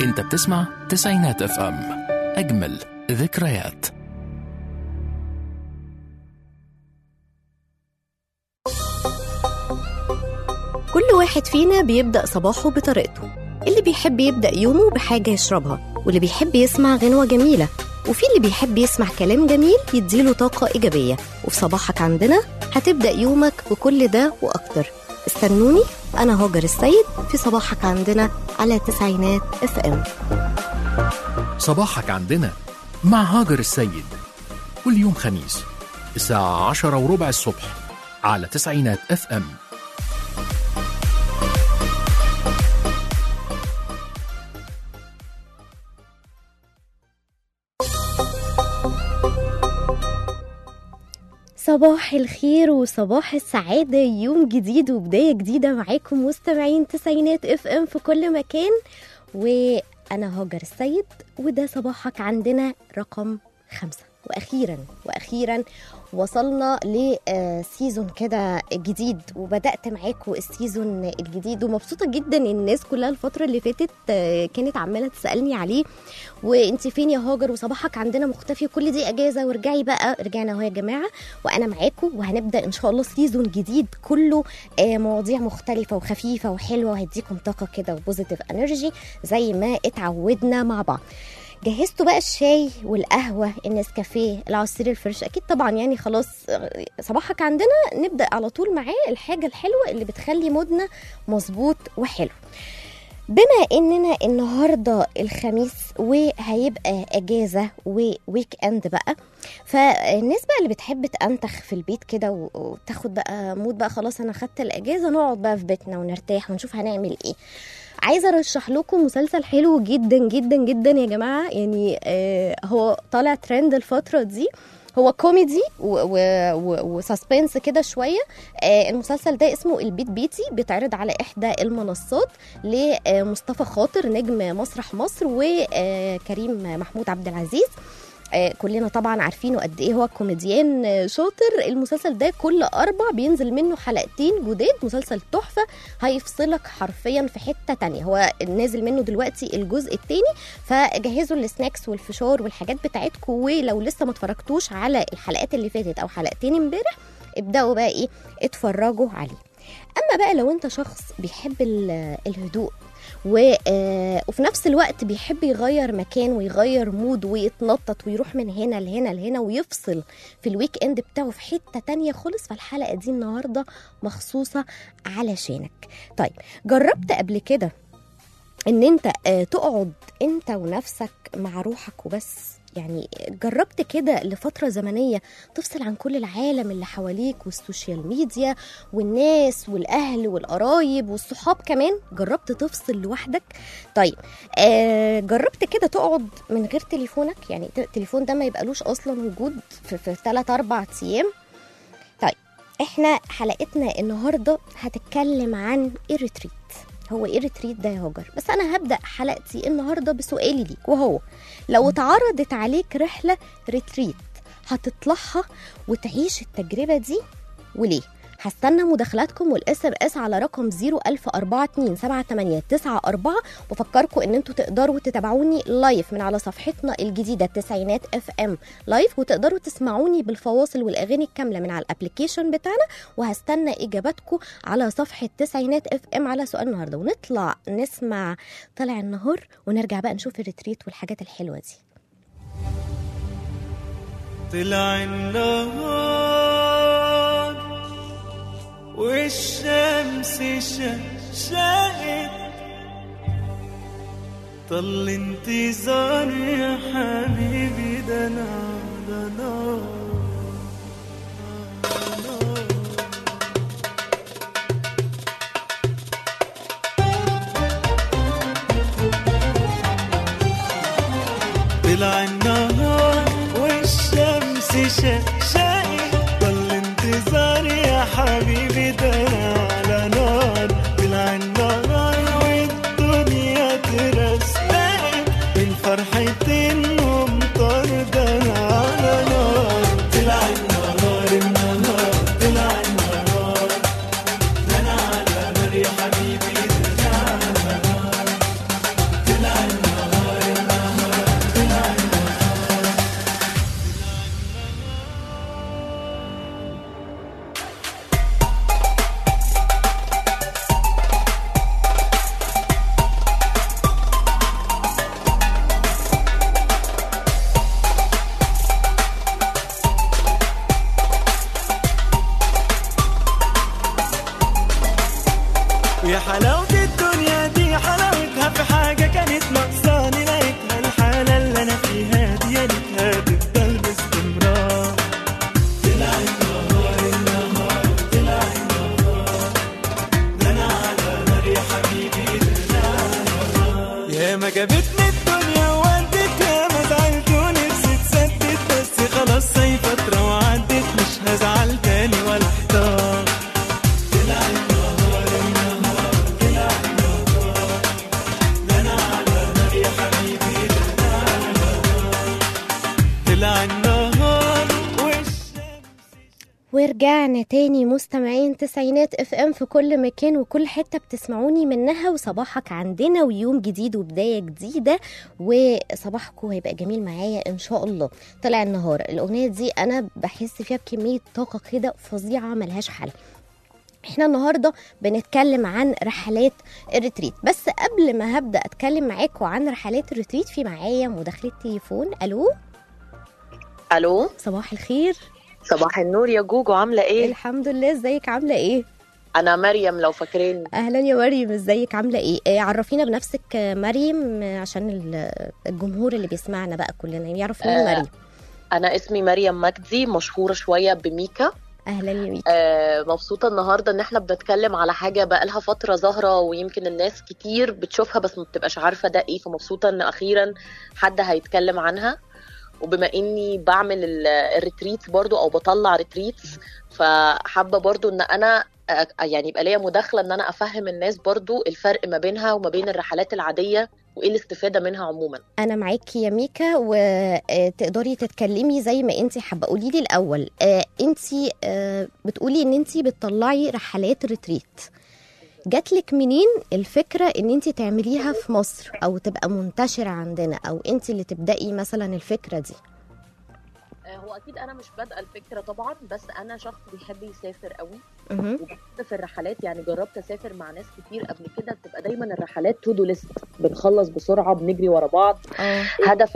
انت بتسمع تسعينات اف ام اجمل ذكريات كل واحد فينا بيبدأ صباحه بطريقته اللي بيحب يبدأ يومه بحاجة يشربها واللي بيحب يسمع غنوة جميلة وفي اللي بيحب يسمع كلام جميل يديله طاقة إيجابية وفي صباحك عندنا هتبدأ يومك بكل ده وأكتر استنوني أنا هاجر السيد في صباحك عندنا على تسعينات اف ام صباحك عندنا مع هاجر السيد كل يوم خميس الساعة عشرة وربع الصبح على تسعينات اف ام صباح الخير وصباح السعادة يوم جديد وبداية جديدة معاكم مستمعين تسعينات اف ام في كل مكان وأنا هاجر السيد وده صباحك عندنا رقم خمسة وأخيرا وأخيرا وصلنا لسيزون كده جديد وبدأت معاكم السيزون الجديد ومبسوطة جدا إن الناس كلها الفترة اللي فاتت آه، كانت عمالة تسألني عليه وانت فين يا هاجر وصباحك عندنا مختفي كل دي اجازه وارجعي بقى رجعنا اهو يا جماعه وانا معاكم وهنبدا ان شاء الله سيزون جديد كله آه، مواضيع مختلفه وخفيفه وحلوه وهديكم طاقه كده وبوزيتيف انرجي زي ما اتعودنا مع بعض جهزتوا بقى الشاي والقهوة النسكافيه العصير الفريش أكيد طبعا يعني خلاص آه، صباحك عندنا نبدأ على طول معاه الحاجة الحلوة اللي بتخلي مودنا مظبوط وحلو بما اننا النهارده الخميس وهيبقى اجازه وويك اند بقى فالناس بقى اللي بتحب تنتخ في البيت كده و- وتاخد بقى مود بقى خلاص انا خدت الاجازه نقعد بقى في بيتنا ونرتاح ونشوف هنعمل ايه عايزه ارشح لكم مسلسل حلو جدا جدا جدا يا جماعه يعني آه هو طالع ترند الفتره دي هو كوميدي و- و- و- وسسبنس كده شويه آه المسلسل ده اسمه البيت بيتي بيتعرض على احدى المنصات لمصطفى خاطر نجم مسرح مصر وكريم محمود عبد العزيز آه، كلنا طبعا عارفينه قد ايه هو كوميديان آه، شاطر المسلسل ده كل اربع بينزل منه حلقتين جداد مسلسل تحفه هيفصلك حرفيا في حته تانية هو نازل منه دلوقتي الجزء الثاني فجهزوا السناكس والفشار والحاجات بتاعتكم ولو لسه ما اتفرجتوش على الحلقات اللي فاتت او حلقتين امبارح ابداوا بقى ايه اتفرجوا عليه اما بقى لو انت شخص بيحب ال- الهدوء و... آه، وفي نفس الوقت بيحب يغير مكان ويغير مود ويتنطط ويروح من هنا لهنا لهنا ويفصل في الويك اند بتاعه في حتة تانية خالص فالحلقة دي النهاردة مخصوصة علشانك طيب جربت قبل كده ان انت آه، تقعد انت ونفسك مع روحك وبس يعني جربت كده لفترة زمنية تفصل عن كل العالم اللي حواليك والسوشيال ميديا والناس والأهل والقرايب والصحاب كمان جربت تفصل لوحدك طيب آه جربت كده تقعد من غير تليفونك يعني ت- التليفون ده ما يبقالوش أصلا وجود في, في 3 4 أيام طيب احنا حلقتنا النهارده هتتكلم عن الريتريت هو ايه الريتريت ده يا هاجر بس انا هبدا حلقتي النهارده بسؤالي ليك وهو لو اتعرضت عليك رحله ريتريت هتطلعها وتعيش التجربه دي وليه هستنى مداخلاتكم والاس ام اس على رقم 010427894 وفكركم ان انتوا تقدروا تتابعوني لايف من على صفحتنا الجديده التسعينات اف ام لايف وتقدروا تسمعوني بالفواصل والاغاني الكامله من على الابلكيشن بتاعنا وهستنى اجاباتكم على صفحه تسعينات اف ام على سؤال النهارده ونطلع نسمع طلع النهار ونرجع بقى نشوف الريتريت والحاجات الحلوه دي طلع النهار والشمس شقشقت طل انتظار يا حبيبي ده انا ده نار نار. طلع النهار والشمس شقشقت ضل انتظار يا حبيبي ده أنا على نار طلع النهار والدنيا ترستقت من فرحة الممطر ده أنا على نار طلع النهار النهار طلع النهار ده أنا على نار يا حبيبي ده أنا على نار طلع النهار ويا حلاوة الدنيا دي حلاوتها في حاجة كانت ناقصاني لقيتها الحالة اللي أنا فيها دي يا ريتها تفضل باستمرار طلع النهار النهار طلع النهار ده أنا على نار يا حبيبي طلع النهار يا ما جابتني الدنيا وودت يا ما زعلت ونفسي تسدد بس خلاص هي فترة وعدت مش هزعل تاني ولا احتار طلع النهار النهار طلع النهار ده انا على نار يا حبيبي طلع النهار طلع النهار والشمس ورجعنا تاني مستمعين تسعينات اف ام في كل مكان وكل حتة بتسمعوني منها وصباحك عندنا ويوم جديد وبداية جديدة وصباحكم هيبقى جميل معايا ان شاء الله طلع النهار الاغنية دي انا بحس فيها بكمية طاقة كده فظيعة ملهاش حل احنا النهارده بنتكلم عن رحلات الريتريت بس قبل ما هبدا اتكلم معاكم عن رحلات الريتريت في معايا مداخله تليفون الو الو صباح الخير صباح النور يا جوجو عامله ايه الحمد لله ازيك عامله ايه انا مريم لو فاكرين اهلا يا مريم ازيك عامله ايه آه، عرفينا بنفسك آه، مريم آه، عشان ال- الجمهور اللي بيسمعنا بقى كلنا يعرف مين آه. مريم انا اسمي مريم مجدي مشهوره شويه بميكا اهلا يا ميكا آه مبسوطه النهارده ان احنا بنتكلم على حاجه بقالها فتره ظاهره ويمكن الناس كتير بتشوفها بس ما بتبقاش عارفه ده ايه فمبسوطه ان اخيرا حد هيتكلم عنها وبما اني بعمل ال- الريتريت برضو او بطلع ريتريتس فحابه برضو ان انا آه، يعني يبقى ليا مداخله ان انا افهم الناس برضو الفرق ما بينها وما بين الرحلات العاديه وايه الاستفاده منها عموما انا معاكي يا ميكا وتقدري تتكلمي زي ما انت حابه قولي لي الاول انت بتقولي ان انت بتطلعي رحلات ريتريت جاتلك منين الفكره ان انت تعمليها في مصر او تبقى منتشره عندنا او انت اللي تبداي مثلا الفكره دي آه، هو اكيد انا مش بادئه الفكره طبعا بس انا شخص بيحب يسافر قوي مهم. وبحب في الرحلات يعني جربت اسافر مع ناس كتير قبل كده بتبقى دايما الرحلات تو دو ليست بنخلص بسرعه بنجري ورا بعض اه هدف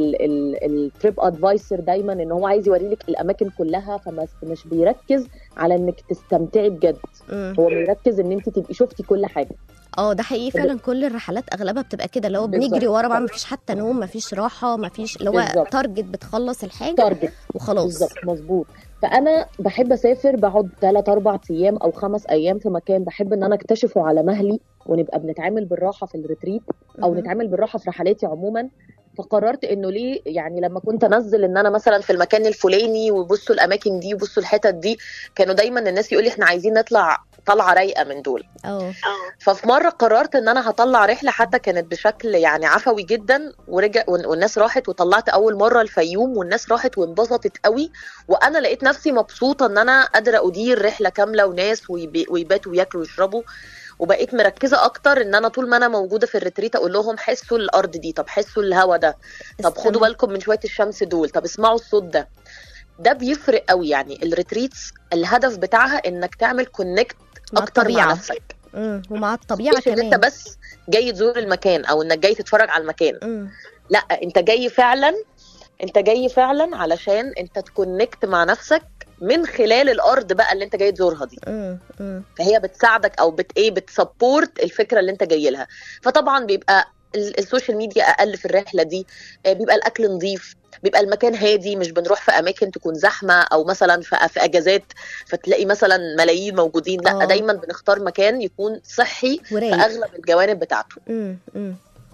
التريب ادفايسر دايما ان هو عايز يوريلك الاماكن كلها فمش مش بيركز على انك تستمتعي بجد مم. هو بيركز ان انت تبقي شفتي كل حاجه اه ده حقيقي فعلا كل الرحلات اغلبها بتبقى كده اللي هو بالظبط. بنجري ورا بعض مفيش حتى نوم مفيش راحه مفيش اللي هو بالظبط. تارجت بتخلص الحاجه تارجت وخلاص بالظبط مظبوط فانا بحب اسافر بقعد ثلاث اربع ايام او خمس ايام في مكان بحب ان انا اكتشفه على مهلي ونبقى بنتعامل بالراحه في الريتريت او مهم. نتعامل بالراحه في رحلاتي عموما فقررت انه ليه يعني لما كنت انزل ان انا مثلا في المكان الفلاني وبصوا الاماكن دي وبصوا الحتت دي كانوا دايما الناس يقول لي احنا عايزين نطلع طلعه رايقه من دول اه ففي مره قررت ان انا هطلع رحله حتى كانت بشكل يعني عفوي جدا ورجع وال- والناس راحت وطلعت اول مره الفيوم والناس راحت وانبسطت قوي وانا لقيت نفسي مبسوطه ان انا قادره ادير رحله كامله وناس ويبي- ويباتوا وياكلوا ويشربوا وبقيت مركزه اكتر ان انا طول ما انا موجوده في الريتريت اقول لهم حسوا الارض دي طب حسوا الهوا ده طب خدوا استمع. بالكم من شويه الشمس دول طب اسمعوا الصوت ده ده بيفرق قوي يعني الريتريتس الهدف بتاعها انك تعمل كونكت مع اكتر مع الطبيعة. نفسك مم. ومع الطبيعه مش ان كمان انت بس جاي تزور المكان او انك جاي تتفرج على المكان مم. لا انت جاي فعلا انت جاي فعلا علشان انت تكونكت مع نفسك من خلال الارض بقى اللي انت جاي تزورها دي مم. مم. فهي بتساعدك او بت ايه بتسبورت الفكره اللي انت جاي لها فطبعا بيبقى ال- السوشيال ميديا اقل في الرحله دي آه، بيبقى الاكل نظيف بيبقى المكان هادي مش بنروح في اماكن تكون زحمه او مثلا في, في اجازات فتلاقي مثلا ملايين موجودين لا آه. دايما بنختار مكان يكون صحي في ورايق اغلب الجوانب بتاعته مم. مم.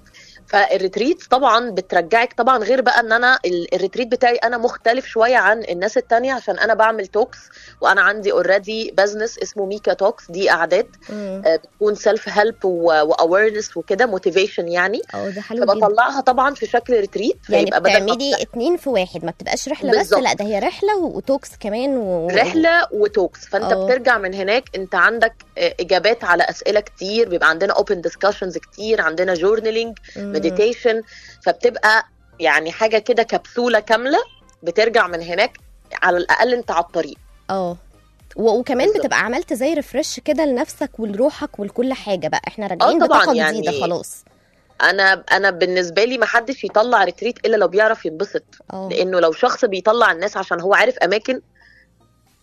فالريتريت طبعا بترجعك طبعا غير بقى ان انا ال- الريتريت بتاعي انا مختلف شويه عن الناس التانية عشان انا بعمل توكس وانا عندي اوريدي بزنس اسمه ميكا توكس دي قعدات مم. آه، بتكون سيلف هيلب واويرنس وكده موتيفيشن يعني اه ده حلو جدا فبطلعها طبعا في شكل ريتريت يعني فيبقى بدل ما بتعملي اتنين في واحد ما بتبقاش رحله بس بالظبط. لا ده هي رحله وتوكس كمان و... رحله وتوكس فانت اه. بترجع من هناك انت عندك آه، اجابات على اسئله كتير بيبقى عندنا اوبن ديسكشنز كتير عندنا جورنالينج مم. مديتيشن فبتبقى يعني حاجه كده كبسوله كامله بترجع من هناك على الاقل انت على الطريق اه و- وكمان بالظبط. بتبقى عملت زي ريفرش كده لنفسك ولروحك ولكل حاجه بقى احنا راجعين طبعاً بطاقه يعني- جديده خلاص انا انا بالنسبه لي ما حدش يطلع ريتريت الا لو بيعرف ينبسط اه لانه لو شخص بيطلع الناس عشان هو عارف اماكن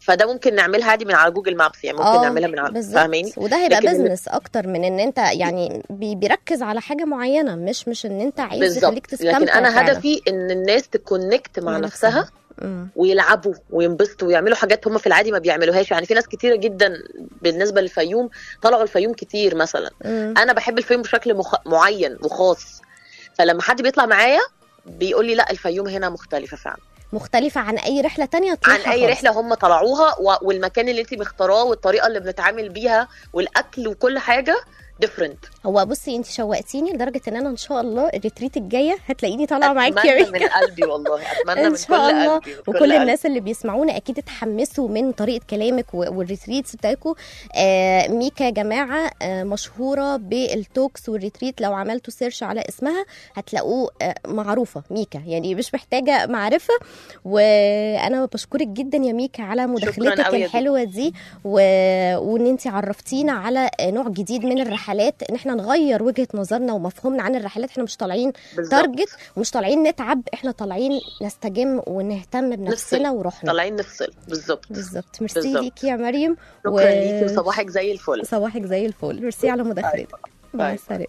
فده ممكن نعملها عادي من على جوجل مابس يعني ممكن آه، نعملها من على بالظبط. فاهماني وده هيبقى لكن- بزنس اكتر من ان انت يعني بي- بيركز على حاجه معينه مش مش ان انت عايز بالظبط يخليك تستمتع لكن انا فعلاً. هدفي ان الناس تكونكت مع مع نفسها نفسها. مم. ويلعبوا وينبسطوا ويعملوا حاجات هم في العادي ما بيعملوهاش يعني في ناس كتيره جدا بالنسبه للفيوم طلعوا الفيوم كتير مثلا مم. انا بحب الفيوم بشكل مخ... معين وخاص فلما حد بيطلع معايا بيقول لي لا الفيوم هنا مختلفه فعلا مختلفه عن اي رحله تانية عن تروحها اي خالص. رحله هم طلعوها و... والمكان اللي انت مختاراه والطريقه اللي بنتعامل بيها والاكل وكل حاجه ديفرنت هو بصي انت شوقتيني لدرجه ان انا ان شاء الله الريتريت الجايه هتلاقيني طالعه معاكي يا اتمنى ميكا من قلبي والله اتمنى ان من شاء كل الله قلبي من كل وكل قلبي. الناس اللي بيسمعونا اكيد اتحمسوا من طريقه كلامك و- والريتريتس بتاعتكم آه ميكا يا جماعه آه مشهوره بالتوكس والريتريت لو عملتوا سيرش على اسمها هتلاقوه آه معروفه ميكا يعني مش محتاجه معرفه وانا بشكرك جدا يا ميكا على مداخلتك قوي يا دي. الحلوه دي و... وان انت عرفتينا على نوع جديد من الرحلات ان احنا نغير وجهه نظرنا ومفهومنا عن الرحلات احنا مش طالعين بالظبط. تارجت ومش طالعين نتعب احنا طالعين نستجم ونهتم بنفسنا نفصل. وروحنا طالعين نفصل بالظبط بالظبط ميرسي بالظبط. ليكي يا مريم شكرا ليكي وصباحك زي الفل صباحك زي الفل ميرسي على مداخلتك مع باي. السلامه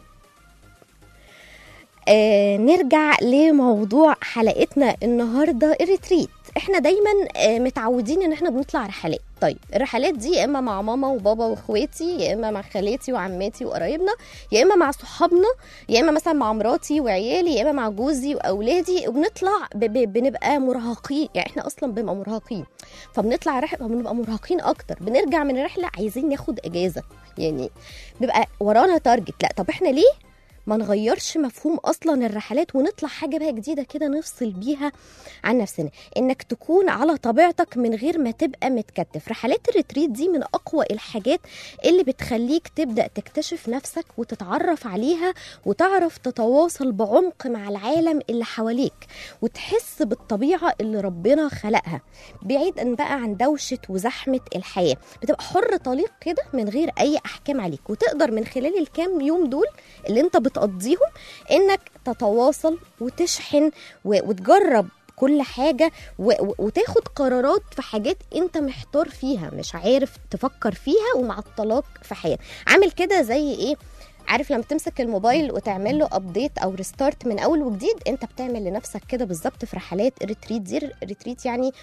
آه نرجع لموضوع حلقتنا النهارده الريتريت احنا دايما آه متعودين ان احنا بنطلع رحلات طيب الرحلات دي يا اما مع ماما وبابا واخواتي يا اما مع خالاتي وعماتي وقرايبنا يا اما مع صحابنا يا اما مثلا مع مراتي وعيالي يا اما مع جوزي واولادي وبنطلع ب- ب- بنبقى مرهقين يعني احنا اصلا بنبقى مرهقين فبنطلع رحله بنبقى مرهقين اكتر بنرجع من الرحله عايزين ناخد اجازه يعني بيبقى ورانا تارجت لا طب احنا ليه ما نغيرش مفهوم اصلا الرحلات ونطلع حاجه بقى جديده كده نفصل بيها عن نفسنا انك تكون على طبيعتك من غير ما تبقى متكتف رحلات الريتريت دي من اقوى الحاجات اللي بتخليك تبدا تكتشف نفسك وتتعرف عليها وتعرف تتواصل بعمق مع العالم اللي حواليك وتحس بالطبيعه اللي ربنا خلقها بعيدا بقى عن دوشه وزحمه الحياه بتبقى حر طليق كده من غير اي احكام عليك وتقدر من خلال الكام يوم دول اللي انت بتقضيهم انك تتواصل وتشحن و- وتجرب كل حاجة و- و- وتاخد قرارات في حاجات انت محتار فيها مش عارف تفكر فيها ومعطلاك في حياتك عامل كده زي ايه عارف لما تمسك الموبايل وتعمل له ابديت او ريستارت من اول وجديد انت بتعمل لنفسك كده بالظبط في رحلات الريتريت دي الريتريت يعني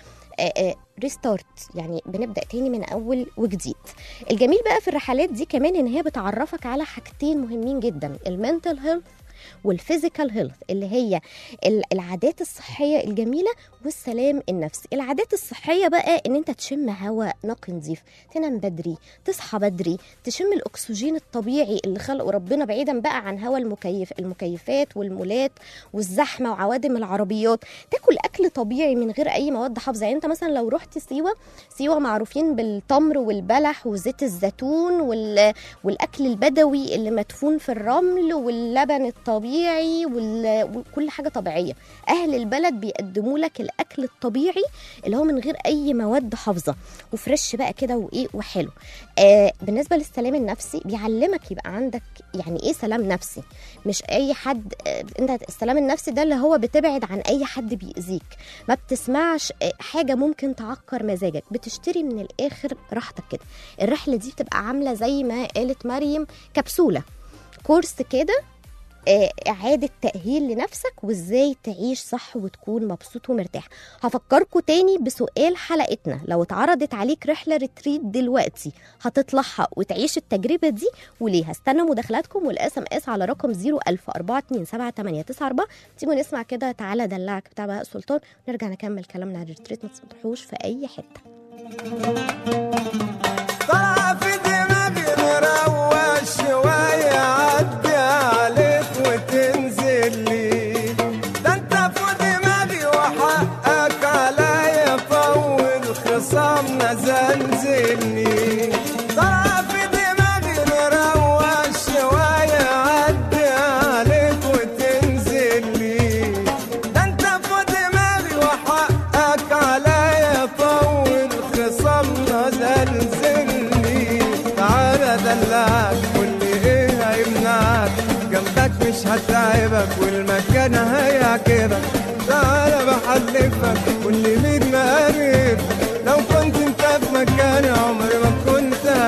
ريستارت يعني بنبدا تاني من اول وجديد الجميل بقى في الرحلات دي كمان ان هي بتعرفك على حاجتين مهمين جدا المنتل هيلث والفيزيكال هيلث اللي هي ال- العادات الصحيه الجميله والسلام النفسي العادات الصحيه بقى ان انت تشم هواء نقي نظيف تنام بدري تصحى بدري تشم الاكسجين الطبيعي اللي خلقه ربنا بعيدا بقى عن هواء المكيف المكيفات والمولات والزحمه وعوادم العربيات تاكل اكل طبيعي من غير اي مواد حافظه يعني انت مثلا لو رحت سيوه سيوه معروفين بالتمر والبلح وزيت الزيتون وال... والاكل البدوي اللي مدفون في الرمل واللبن الطبيعي وال... وكل حاجه طبيعيه اهل البلد بيقدموا لك الاكل الطبيعي اللي هو من غير اي مواد حافظه وفريش بقى كده وايه وحلو آه بالنسبه للسلام النفسي بيعلمك يبقى عندك يعني ايه سلام نفسي مش اي حد آه انت السلام النفسي ده اللي هو بتبعد عن اي حد بيأذيك ما بتسمعش آه، حاجه ممكن تعكر مزاجك بتشتري من الاخر راحتك كده الرحله دي بتبقى عامله زي ما قالت مريم كبسوله كورس كده آه، إعادة تأهيل لنفسك وإزاي تعيش صح وتكون مبسوط ومرتاح هفكركم تاني بسؤال حلقتنا لو اتعرضت عليك رحلة ريتريت دلوقتي هتطلعها وتعيش التجربة دي وليه هستنى مداخلاتكم والاس ام اس على رقم 010427894 تيجوا نسمع كده تعالى دلعك بتاع بهاء سلطان ونرجع نكمل كلامنا عن الريتريت ما تروحوش في أي حتة طلع في دماغي نروق شوية عدي عليك وتنزل لي ده انت في دماغي وحقك عليا طول خصامنا زنزلني طلع في دماغي نروق شوية عدي عليك وتنزل لي ده انت في دماغي وحقك عليا طول خصامنا زلزلني تعالى دلعك قول لي ايه هيمنعك جنبك مش هتعبك والمكان هيعجبك تعالى بحلفك قول لي مين مقرب لو كنت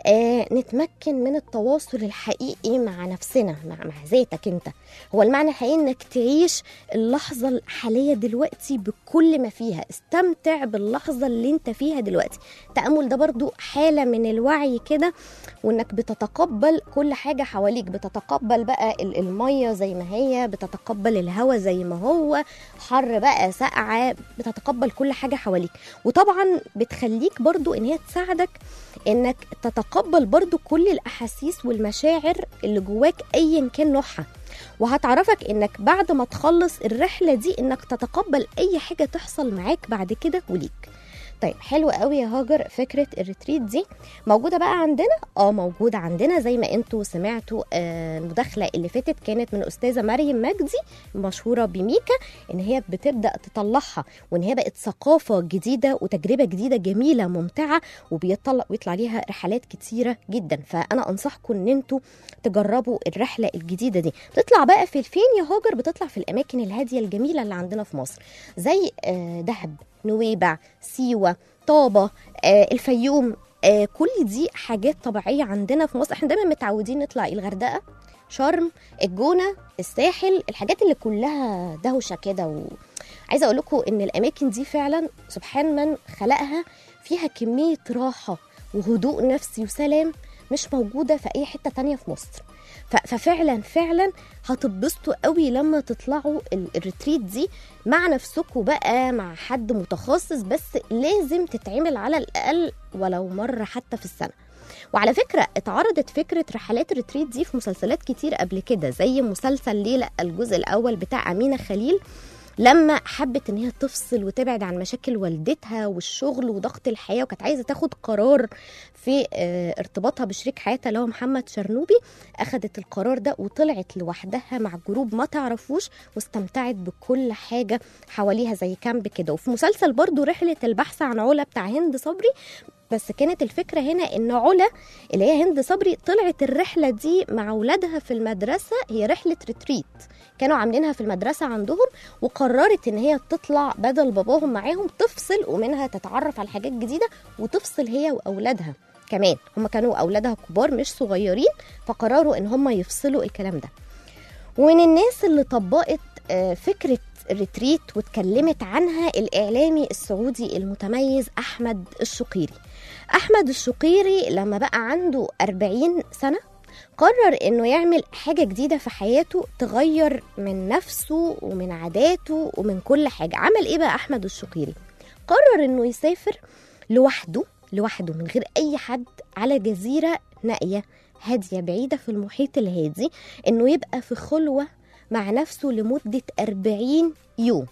آه نتمكن من التواصل الحقيقي مع نفسنا مع, مع ذاتك انت هو المعنى الحقيقي انك تعيش اللحظة الحالية دلوقتي بكل ما فيها استمتع باللحظة اللي انت فيها دلوقتي التأمل ده برضو حالة من الوعي كده وانك بتتقبل كل حاجة حواليك بتتقبل بقى ال- المية زي ما هي بتتقبل الهواء زي ما هو حر بقى ساقعة بتتقبل كل حاجة حواليك وطبعا بتخليك برضو ان هي تساعدك انك تتقبل برضو كل الاحاسيس والمشاعر اللي جواك ايا كان نوعها وهتعرفك انك بعد ما تخلص الرحله دي انك تتقبل اي حاجه تحصل معاك بعد كده وليك طيب حلو قوي يا هاجر فكره الريتريت دي موجوده بقى عندنا اه موجوده عندنا زي ما انتوا سمعتوا آه المداخله اللي فاتت كانت من استاذه مريم مجدي مشهوره بميكا ان هي بتبدا تطلعها وان هي بقت ثقافه جديده وتجربه جديده جميله ممتعه وبيطلع ويطلع ليها رحلات كتيره جدا فانا انصحكم ان انتوا تجربوا الرحله الجديده دي بتطلع بقى في فين يا هاجر بتطلع في الاماكن الهاديه الجميله اللي عندنا في مصر زي آه دهب نويبع سيوه طابه آه الفيوم آه كل دي حاجات طبيعيه عندنا في مصر احنا دايما متعودين نطلع الغردقه شرم الجونه الساحل الحاجات اللي كلها دوشه كده و... عايزه اقول لكم ان الاماكن دي فعلا سبحان من خلقها فيها كميه راحه وهدوء نفسي وسلام مش موجوده في اي حته تانية في مصر ف- ففعلا فعلا هتتبسطوا قوي لما تطلعوا ال- الريتريت دي مع نفسكم بقى مع حد متخصص بس لازم تتعمل على الاقل ولو مره حتى في السنه وعلى فكرة اتعرضت فكرة رحلات الريتريت دي في مسلسلات كتير قبل كده زي مسلسل ليلى الجزء الأول بتاع أمينة خليل لما حبت ان هي تفصل وتبعد عن مشاكل والدتها والشغل وضغط الحياه وكانت عايزه تاخد قرار في آه، ارتباطها بشريك حياتها اللي هو محمد شرنوبي اخدت القرار ده وطلعت لوحدها مع جروب ما تعرفوش واستمتعت بكل حاجه حواليها زي كامب كده وفي مسلسل برضو رحله البحث عن علا بتاع هند صبري بس كانت الفكرة هنا إن علا اللي هي هند صبري طلعت الرحلة دي مع أولادها في المدرسة هي رحلة ريتريت كانوا عاملينها في المدرسة عندهم وقررت إن هي تطلع بدل باباهم معاهم تفصل ومنها تتعرف على حاجات جديدة وتفصل هي وأولادها كمان هم كانوا أولادها كبار مش صغيرين فقرروا إن هم يفصلوا الكلام ده ومن الناس اللي طبقت آه، فكرة الريتريت واتكلمت عنها الإعلامي السعودي المتميز أحمد الشقيري أحمد الشقيري لما بقى عنده 40 سنة قرر انه يعمل حاجة جديدة في حياته تغير من نفسه ومن عاداته ومن كل حاجة عمل ايه بقى احمد الشقيري قرر انه يسافر لوحده لوحده من غير اي حد على جزيرة نائية هادية بعيدة في المحيط الهادي انه يبقى في خلوة مع نفسه لمدة 40 يوم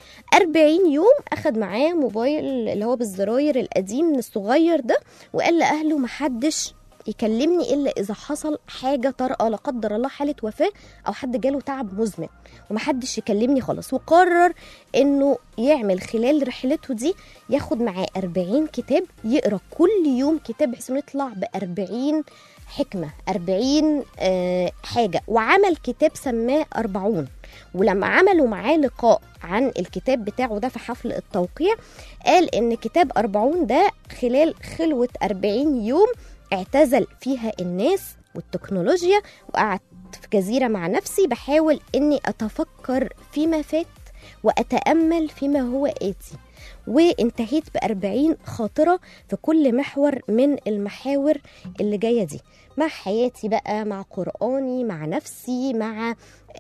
40 يوم اخد معاه موبايل اللي هو بالزراير القديم الصغير ده وقال لاهله محدش يكلمني الا اذا حصل حاجه طارئه لا قدر الله حاله وفاه او حد جاله تعب مزمن ومحدش يكلمني خالص وقرر انه يعمل خلال رحلته دي ياخد معاه 40 كتاب يقرا كل يوم كتاب بحيث انه يطلع ب 40 حكمه 40 آه حاجه وعمل كتاب سماه 40 ولما عملوا معاه لقاء عن الكتاب بتاعه ده في حفل التوقيع قال ان كتاب 40 ده خلال خلوه 40 يوم اعتزل فيها الناس والتكنولوجيا وقعدت في جزيرة مع نفسي بحاول اني اتفكر فيما فات واتأمل فيما هو آتي وانتهيت بأربعين خاطرة في كل محور من المحاور اللي جاية دي مع حياتي بقى مع قرآني مع نفسي مع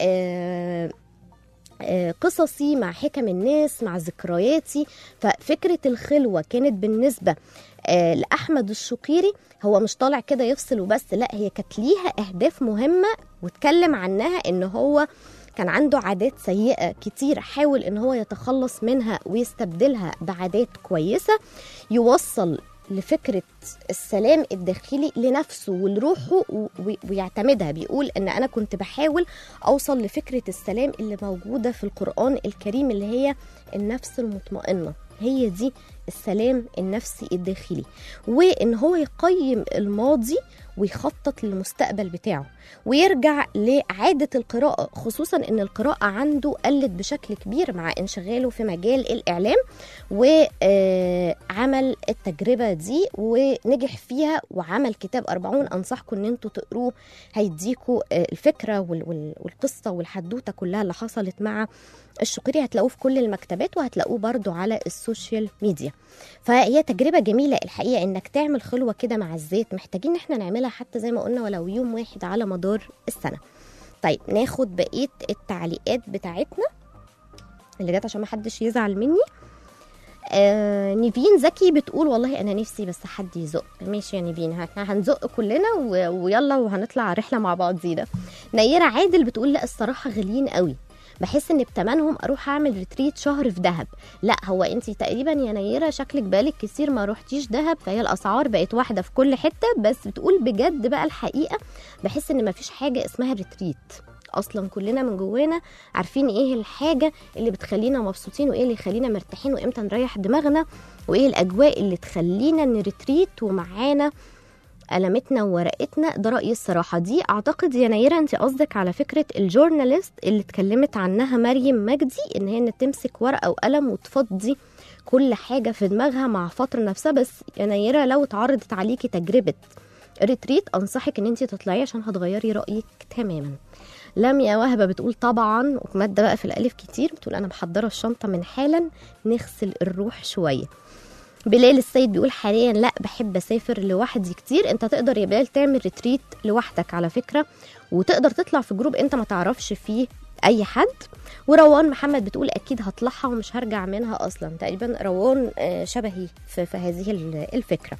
آه آه، قصصي مع حكم الناس مع ذكرياتي ففكرة الخلوة كانت بالنسبة آه، لأحمد الشقيري هو مش طالع كده يفصل وبس لا هي كانت ليها أهداف مهمة واتكلم عنها إن هو كان عنده عادات سيئة كتير حاول إن هو يتخلص منها ويستبدلها بعادات كويسة يوصل لفكرة السلام الداخلي لنفسه ولروحه و- و- ويعتمدها بيقول ان انا كنت بحاول اوصل لفكرة السلام اللي موجودة في القرآن الكريم اللي هي النفس المطمئنة هي دي السلام النفسي الداخلي وان هو يقيم الماضي ويخطط للمستقبل بتاعه ويرجع لعادة القراءة خصوصا ان القراءة عنده قلت بشكل كبير مع انشغاله في مجال الإعلام وعمل التجربة دي ونجح فيها وعمل كتاب أربعون أنصحكم ان انتوا تقروه هيديكوا آه، الفكرة وال- وال- والقصة والحدوتة كلها اللي حصلت مع الشقيري هتلاقوه في كل المكتبات وهتلاقوه برضو على السوشيال ميديا فهي تجربة جميلة الحقيقة انك تعمل خلوة كده مع الزيت محتاجين ان احنا نعملها حتى زي ما قلنا ولو يوم واحد على مدار السنة طيب ناخد بقية التعليقات بتاعتنا اللي جت عشان ما حدش يزعل مني آه نيفين زكي بتقول والله انا نفسي بس حد يزق ماشي يا نيفين احنا هنزق كلنا و- ويلا وهنطلع رحله مع بعضينا نيره عادل بتقول لا الصراحه غاليين قوي بحس ان بتمنهم اروح اعمل ريتريت شهر في دهب لا هو انت تقريبا يا نيره شكلك بالك كتير ما روحتيش دهب فهي الاسعار بقت واحده في كل حته بس بتقول بجد بقى الحقيقه بحس ان مفيش حاجه اسمها ريتريت اصلا كلنا من جوانا عارفين ايه الحاجه اللي بتخلينا مبسوطين وايه اللي يخلينا مرتاحين وامتى نريح دماغنا وايه الاجواء اللي تخلينا نريتريت ومعانا قلمتنا وورقتنا ده رأيي الصراحة دي أعتقد يا نيرة أنت قصدك على فكرة الجورناليست اللي اتكلمت عنها مريم مجدي إن هي إن تمسك ورقة وقلم وتفضي كل حاجة في دماغها مع فترة نفسها بس يا نيرة لو اتعرضت عليكي تجربة ريتريت أنصحك إن أنت تطلعي عشان هتغيري رأيك تماما لميا وهبة بتقول طبعا ومادة بقى في الألف كتير بتقول أنا محضرة الشنطة من حالا نغسل الروح شوية بلال السيد بيقول حاليا لا بحب اسافر لوحدي كتير انت تقدر يا بلال تعمل ريتريت لوحدك على فكره وتقدر تطلع في جروب انت ما تعرفش فيه اي حد وروان محمد بتقول اكيد هطلعها ومش هرجع منها اصلا تقريبا روان آه، شبهي في, في هذه ال- الفكره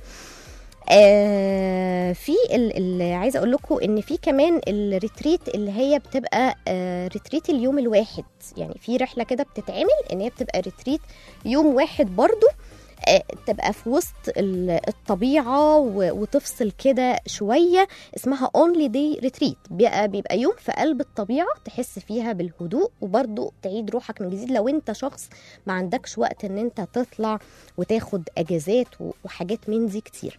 آه في ال- ال- عايزه اقول لكم ان في كمان الريتريت اللي هي بتبقى آه ريتريت اليوم الواحد يعني في رحله كده بتتعمل ان هي بتبقى ريتريت يوم واحد برضو آه، تبقى في وسط ال- الطبيعة و- وتفصل كده شوية اسمها only day retreat بيبقى, بيبقى يوم في قلب الطبيعة تحس فيها بالهدوء وبرضو تعيد روحك من جديد لو انت شخص ما عندكش وقت ان انت تطلع وتاخد اجازات و- وحاجات من دي كتير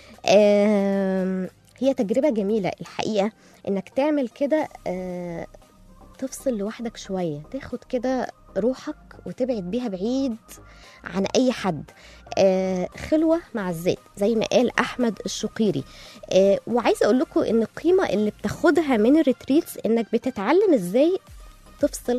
آم، هي تجربة جميلة الحقيقة انك تعمل كده آه، تفصل لوحدك شوية تاخد كده روحك وتبعد بيها بعيد عن اي حد آه خلوه مع الذات زي ما قال احمد الشقيري آه وعايزه اقول لكم ان القيمه اللي بتاخدها من الريتريتس انك بتتعلم ازاي تفصل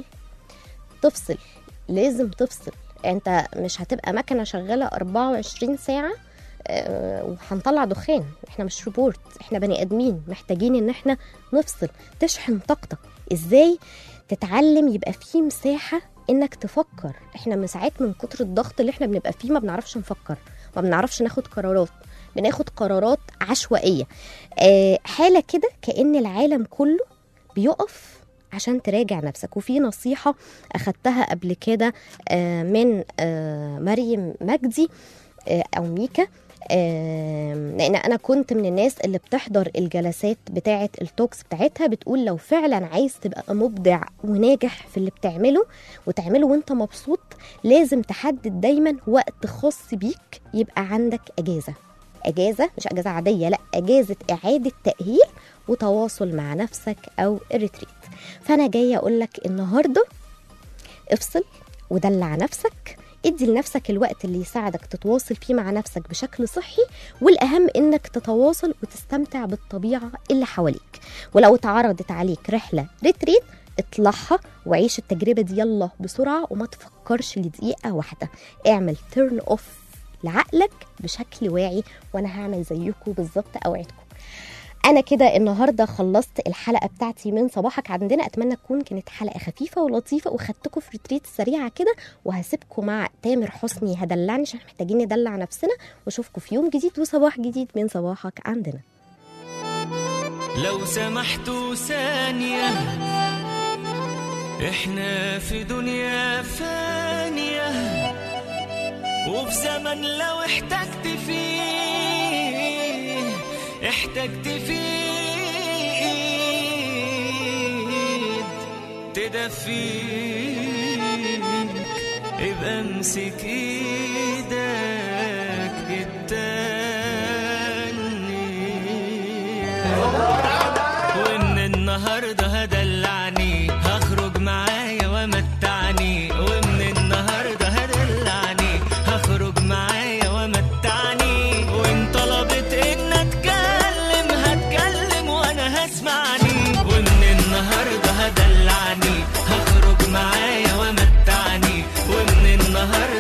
تفصل لازم تفصل انت مش هتبقى مكنه شغاله 24 ساعه آه، وهنطلع دخان احنا مش روبورت احنا بني ادمين محتاجين ان احنا نفصل تشحن طاقتك ازاي تتعلم يبقى في مساحه انك تفكر احنا من ساعات من كتر الضغط اللي احنا بنبقى فيه ما بنعرفش نفكر ما بنعرفش ناخد قرارات بناخد قرارات عشوائيه آه حاله كده كان العالم كله بيقف عشان تراجع نفسك وفي نصيحة أخدتها قبل كده آه، من آه، مريم مجدي آه، أو ميكا آم، لان انا كنت من الناس اللي بتحضر الجلسات بتاعه التوكس بتاعتها بتقول لو فعلا عايز تبقى مبدع وناجح في اللي بتعمله وتعمله وانت مبسوط لازم تحدد دايما وقت خاص بيك يبقى عندك اجازه اجازه مش اجازه عاديه لا اجازه اعاده تاهيل وتواصل مع نفسك او الريتريت فانا جايه اقول لك النهارده افصل ودلع نفسك ادي لنفسك الوقت اللي يساعدك تتواصل فيه مع نفسك بشكل صحي والاهم انك تتواصل وتستمتع بالطبيعه اللي حواليك ولو اتعرضت عليك رحله ريتريت اطلعها وعيش التجربه دي يلا بسرعه وما تفكرش لدقيقه واحده اعمل تيرن اوف لعقلك بشكل واعي وانا هعمل زيكم بالظبط اوعدكم انا كده النهارده خلصت الحلقه بتاعتي من صباحك عندنا اتمنى تكون كانت حلقه خفيفه ولطيفه وخدتكم في ريتريت سريعه كده وهسيبكم مع تامر حسني هدلعني عشان إحنا محتاجين ندلع نفسنا واشوفكم في يوم جديد وصباح جديد من صباحك عندنا لو سمحتوا ثانية احنا في دنيا فانية وفي زمن لو احتجت فيه احتجت فيه ايد تدفيك ابقى امسك ايدك التانية النهار